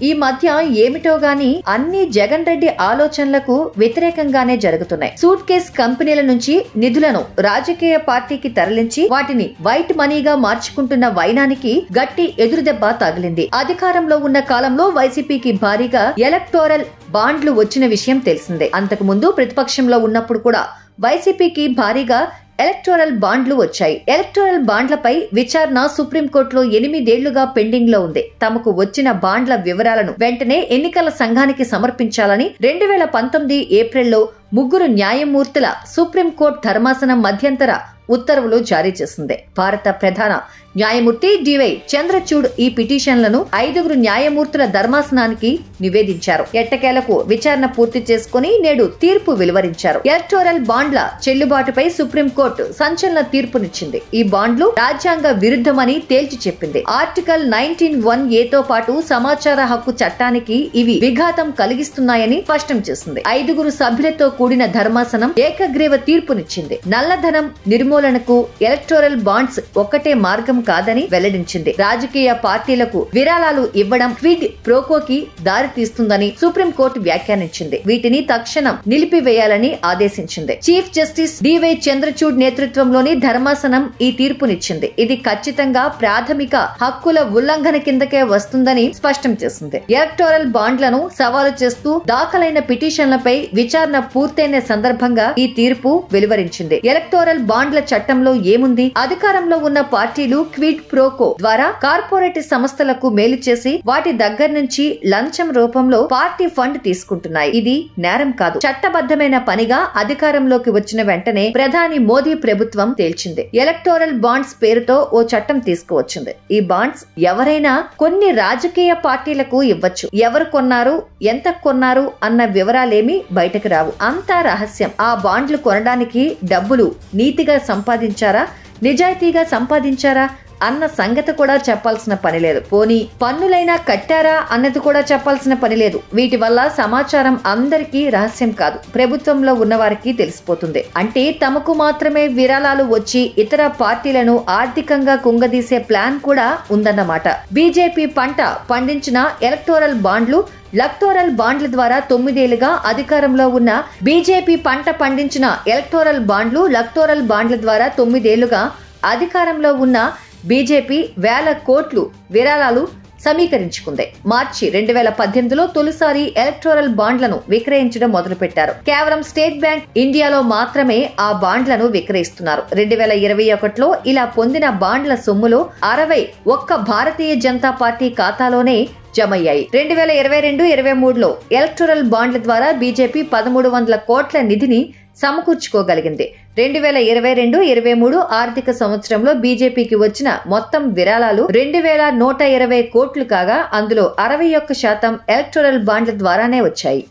ఈ మధ్య ఏమిటో గాని అన్ని జగన్ రెడ్డి ఆలోచనలకు వ్యతిరేకంగానే జరుగుతున్నాయి సూట్ కేస్ కంపెనీల నుంచి నిధులను రాజకీయ పార్టీకి తరలించి వాటిని వైట్ మనీగా మార్చుకుంటున్న వైనానికి గట్టి ఎదురుదెబ్బ తగిలింది అధికారంలో ఉన్న కాలంలో వైసీపీకి భారీగా ఎలక్టోరల్ బాండ్లు వచ్చిన విషయం తెలిసిందే అంతకు ముందు ప్రతిపక్షంలో ఉన్నప్పుడు కూడా వైసీపీకి భారీగా ఎలక్టోరల్ బాండ్లు వచ్చాయి ఎలక్టోరల్ బాండ్లపై విచారణ సుప్రీంకోర్టులో ఎనిమిదేళ్లుగా పెండింగ్ లో ఉంది తమకు వచ్చిన బాండ్ల వివరాలను వెంటనే ఎన్నికల సంఘానికి సమర్పించాలని రెండు వేల పంతొమ్మిది ఏప్రిల్లో ముగ్గురు న్యాయమూర్తుల సుప్రీంకోర్టు ధర్మాసనం మధ్యంతర ఉత్తర్వులు జారీ చేసింది భారత ప్రధాన న్యాయమూర్తి డివై చంద్రచూడ్ ఈ పిటిషన్లను ఐదుగురు న్యాయమూర్తుల ధర్మాసనానికి నివేదించారు ఎట్టకేలకు విచారణ పూర్తి చేసుకుని నేడు తీర్పు వెలువరించారు ఎలక్టోరల్ బాండ్ల చెల్లుబాటుపై సుప్రీంకోర్టు సంచలన తీర్పునిచ్చింది ఈ బాండ్లు రాజ్యాంగ విరుద్ధమని తేల్చి చెప్పింది ఆర్టికల్ నైన్టీన్ వన్ ఏతో పాటు సమాచార హక్కు చట్టానికి ఇవి విఘాతం కలిగిస్తున్నాయని స్పష్టం చేసింది ఐదుగురు సభ్యులతో కూడిన ధర్మాసనం ఏకగ్రీవ తీర్పునిచ్చింది నల్లధనం నిర్మూలనకు ఎలక్టోరల్ బాండ్స్ ఒక్కటే మార్గం కాదని వెల్లడించింది రాజకీయ పార్టీలకు విరాళాలు ఇవ్వడం క్విడ్ ప్రోకోకి దారి తీస్తుందని సుప్రీంకోర్టు వ్యాఖ్యానించింది వీటిని తక్షణం నిలిపివేయాలని ఆదేశించింది చీఫ్ జస్టిస్ డివై చంద్రచూడ్ నేతృత్వంలోని ధర్మాసనం ఈ తీర్పునిచ్చింది ఇది ఖచ్చితంగా ప్రాథమిక హక్కుల ఉల్లంఘన కిందకే వస్తుందని స్పష్టం చేసింది ఎలక్టోరల్ బాండ్లను సవాలు చేస్తూ దాఖలైన పిటిషన్లపై విచారణ పూర్తయిన సందర్భంగా ఈ తీర్పు వెలువరించింది ఎలక్టోరల్ బాండ్ల చట్టంలో ఏముంది అధికారంలో ఉన్న పార్టీలు క్విడ్ ప్రోకో ద్వారా కార్పొరేట్ సంస్థలకు మేలు చేసి వాటి దగ్గర నుంచి లంచం రూపంలో పార్టీ ఫండ్ తీసుకుంటున్నాయి ఇది నేరం కాదు చట్టబద్ధమైన పనిగా అధికారంలోకి వచ్చిన వెంటనే ప్రధాని మోదీ ప్రభుత్వం తేల్చింది ఎలక్టోరల్ బాండ్స్ పేరుతో ఓ చట్టం తీసుకువచ్చింది ఈ బాండ్స్ ఎవరైనా కొన్ని రాజకీయ పార్టీలకు ఇవ్వచ్చు ఎవరు కొన్నారు ఎంత కొన్నారు అన్న వివరాలేమీ బయటకు రావు అంతా రహస్యం ఆ బాండ్లు కొనడానికి డబ్బులు నీతిగా సంపాదించారా నిజాయితీగా సంపాదించారా అన్న సంగతి కూడా చెప్పాల్సిన పని లేదు పోనీ పన్నులైనా కట్టారా అన్నది కూడా చెప్పాల్సిన పని లేదు వీటి వల్ల సమాచారం అందరికీ రహస్యం కాదు ప్రభుత్వంలో ఉన్న వారికి తెలిసిపోతుంది అంటే తమకు మాత్రమే విరాళాలు వచ్చి ఇతర పార్టీలను ఆర్థికంగా కుంగదీసే ప్లాన్ కూడా ఉందన్నమాట బీజేపీ పంట పండించిన ఎలక్టోరల్ బాండ్లు లక్టోరల్ బాండ్ల ద్వారా తొమ్మిదేళ్లుగా అధికారంలో ఉన్న బీజేపీ పంట పండించిన ఎలక్టోరల్ బాండ్లు లక్టోరల్ బాండ్ల ద్వారా తొమ్మిదేళ్లుగా అధికారంలో ఉన్న బీజేపీ వేల కోట్లు విరాళాలు సమీకరించుకుంది మార్చి రెండు వేల పద్దెనిమిదిలో తొలిసారి ఎలక్టోరల్ బాండ్లను విక్రయించడం మొదలుపెట్టారు కేవలం స్టేట్ బ్యాంక్ ఇండియాలో మాత్రమే ఆ బాండ్లను విక్రయిస్తున్నారు రెండు వేల ఇరవై ఒకటిలో ఇలా పొందిన బాండ్ల సొమ్ములో అరవై ఒక్క భారతీయ జనతా పార్టీ ఖాతాలోనే జమయ్యాయి రెండు వేల ఇరవై రెండు ఇరవై మూడులో ఎలక్టోరల్ బాండ్ల ద్వారా బీజేపీ పదమూడు వందల కోట్ల నిధిని సమకూర్చుకోగలిగింది రెండు వేల ఇరవై రెండు ఇరవై మూడు ఆర్థిక సంవత్సరంలో బీజేపీకి వచ్చిన మొత్తం విరాళాలు రెండు వేల నూట ఇరవై కోట్లు కాగా అందులో అరవై ఒక్క శాతం ఎలక్టోరల్ బాండ్ల ద్వారానే వచ్చాయి